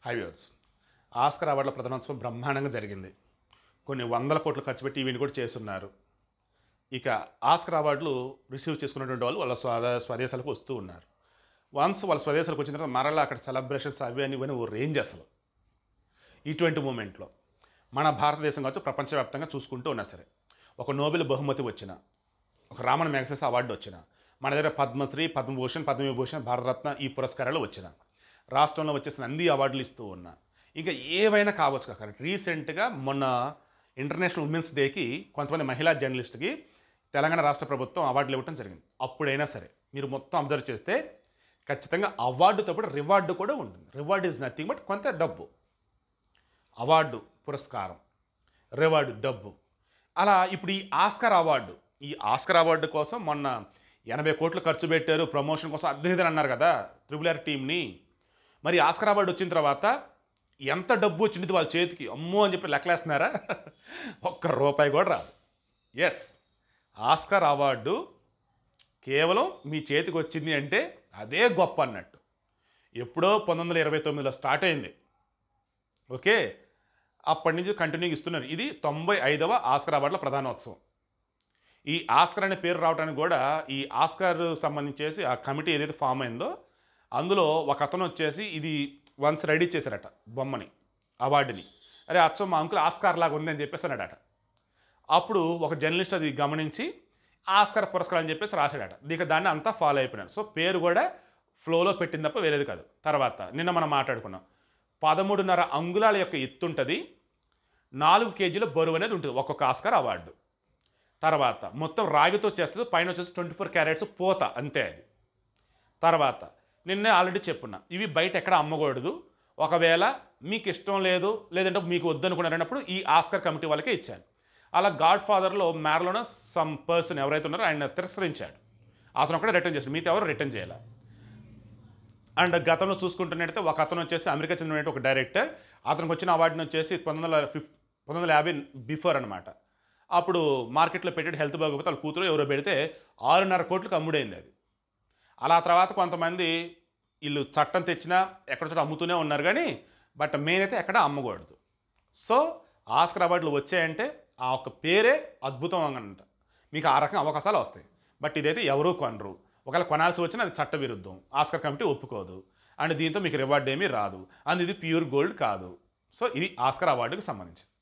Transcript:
హైవేర్స్ Oscar అవార్డుల ప్రధానోత్సవం బ్రహ్మాండంగా జరిగింది కొన్ని వందల కోట్లు ఖర్చు పెట్టి ఈవెంట్ కూడా చేస్తున్నారు ఇక ఆస్కర్ అవార్డులు రిసీవ్ చేసుకున్నటువంటి వాళ్ళు వాళ్ళ స్వాద స్వదేశాలకు వస్తూ ఉన్నారు వన్స్ వాళ్ళ స్వదేశాలకు వచ్చిన తర్వాత మరలా అక్కడ సెలబ్రేషన్స్ అవి అని ఇవన్నీ ఓ రేంజ్ అసలు ఇటువంటి మూమెంట్లో మన భారతదేశం కావచ్చు ప్రపంచవ్యాప్తంగా చూసుకుంటూ ఉన్నా సరే ఒక నోబెల్ బహుమతి వచ్చిన ఒక రామన్ మ్యాగసెస్ అవార్డు వచ్చిన మన దగ్గర పద్మశ్రీ పద్మభూషణ్ పద్మవిభూషణ్ భారతరత్న ఈ పురస్కారాలు వచ్చిన రాష్ట్రంలో వచ్చేసిన నంది అవార్డులు ఇస్తూ ఉన్నా ఇంకా ఏవైనా కావచ్చు కాక రీసెంట్గా మొన్న ఇంటర్నేషనల్ ఉమెన్స్ డేకి కొంతమంది మహిళా జర్నలిస్ట్కి తెలంగాణ రాష్ట్ర ప్రభుత్వం అవార్డులు ఇవ్వడం జరిగింది అప్పుడైనా సరే మీరు మొత్తం అబ్జర్వ్ చేస్తే ఖచ్చితంగా అవార్డుతో పాటు రివార్డు కూడా ఉంటుంది రివార్డ్ ఈజ్ నథింగ్ బట్ కొంత డబ్బు అవార్డు పురస్కారం రివార్డు డబ్బు అలా ఇప్పుడు ఈ ఆస్కార్ అవార్డు ఈ ఆస్కార్ అవార్డు కోసం మొన్న ఎనభై కోట్లు ఖర్చు పెట్టారు ప్రమోషన్ కోసం అద్దెనిదని అన్నారు కదా త్రిబుల్ ఆర్ టీంని మరి ఆస్కార్ అవార్డు వచ్చిన తర్వాత ఎంత డబ్బు వచ్చింది వాళ్ళ చేతికి అమ్మో అని చెప్పి లెక్కలేస్తున్నారా ఒక్క రూపాయి కూడా రాదు ఎస్ ఆస్కార్ అవార్డు కేవలం మీ చేతికి వచ్చింది అంటే అదే గొప్ప అన్నట్టు ఎప్పుడో పంతొమ్మిది వందల ఇరవై తొమ్మిదిలో స్టార్ట్ అయింది ఓకే అప్పటి నుంచి కంటిన్యూ ఇస్తున్నారు ఇది తొంభై ఐదవ ఆస్కర్ అవార్డుల ప్రధానోత్సవం ఈ ఆస్కర్ అనే పేరు రావడానికి కూడా ఈ ఆస్కర్ సంబంధించేసి ఆ కమిటీ ఏదైతే ఫామ్ అయిందో అందులో ఒక అతను వచ్చేసి ఇది వన్స్ రెడీ చేశారట బొమ్మని అవార్డుని అరే అచ్చం మా అంకుల్ ఆస్కార్ లాగా ఉంది అని చెప్పేసి అన్నాడట అప్పుడు ఒక జర్నలిస్ట్ అది గమనించి ఆస్కర్ పురస్కారం అని చెప్పేసి రాశాడట దీక దాన్ని అంతా ఫాలో అయిపోయినారు సో పేరు కూడా ఫ్లోలో పెట్టింది తప్ప వేరేది కాదు తర్వాత నిన్న మనం మాట్లాడుకున్నాం పదమూడున్నర అంగుళాల యొక్క ఎత్తు ఉంటుంది నాలుగు కేజీల బరువు అనేది ఉంటుంది ఒక్కొక్క ఆస్కార్ అవార్డు తర్వాత మొత్తం రాగితో చేస్తుంది పైన వచ్చేసి ట్వంటీ ఫోర్ క్యారెట్స్ పోత అంతే అది తర్వాత నిన్నే ఆల్రెడీ చెప్పున్నా ఇవి బయట ఎక్కడ అమ్మకూడదు ఒకవేళ మీకు ఇష్టం లేదు లేదంటే మీకు వద్దనుకున్నారన్నప్పుడు ఈ ఆస్కర్ కమిటీ వాళ్ళకే ఇచ్చాను అలా గాడ్ ఫాదర్లో మ్యారలోన సమ్ పర్సన్ ఎవరైతే ఉన్నారో ఆయన తిరస్కరించాడు అతను ఒకటే రిటర్న్ చేశాడు మిగతా ఎవరు రిటర్న్ చేయాలి అండ్ గతంలో చూసుకుంటున్నట్టయితే ఒక అతను వచ్చేసి అమెరికా చెందిన ఒక డైరెక్టర్ అతనికి వచ్చిన అవార్డుని వచ్చేసి పంతొమ్మిది వందల ఫిఫ్ పంతొమ్మిది వందల యాభై బిఫోర్ అనమాట అప్పుడు మార్కెట్లో పెట్టేది హెల్త్ బాగోకపోతే వాళ్ళ కూతురు ఎవరో పెడితే ఆరున్నర కోట్లకు అమ్ముడైంది అది అలా తర్వాత కొంతమంది వీళ్ళు చట్టం తెచ్చినా ఎక్కడ చోట అమ్ముతూనే ఉన్నారు కానీ బట్ మెయిన్ అయితే ఎక్కడ అమ్మకూడదు సో ఆస్కర్ అవార్డులు వచ్చాయంటే ఆ ఒక్క పేరే అద్భుతం అంట మీకు ఆ రకం అవకాశాలు వస్తాయి బట్ ఇదైతే ఎవరూ కొనరు ఒకవేళ కొనాల్సి వచ్చినా అది చట్ట విరుద్ధం ఆస్కర్ కమిటీ ఒప్పుకోదు అండ్ దీంతో మీకు రివార్డ్ ఏమీ రాదు అండ్ ఇది ప్యూర్ గోల్డ్ కాదు సో ఇది ఆస్కర్ అవార్డుకి సంబంధించి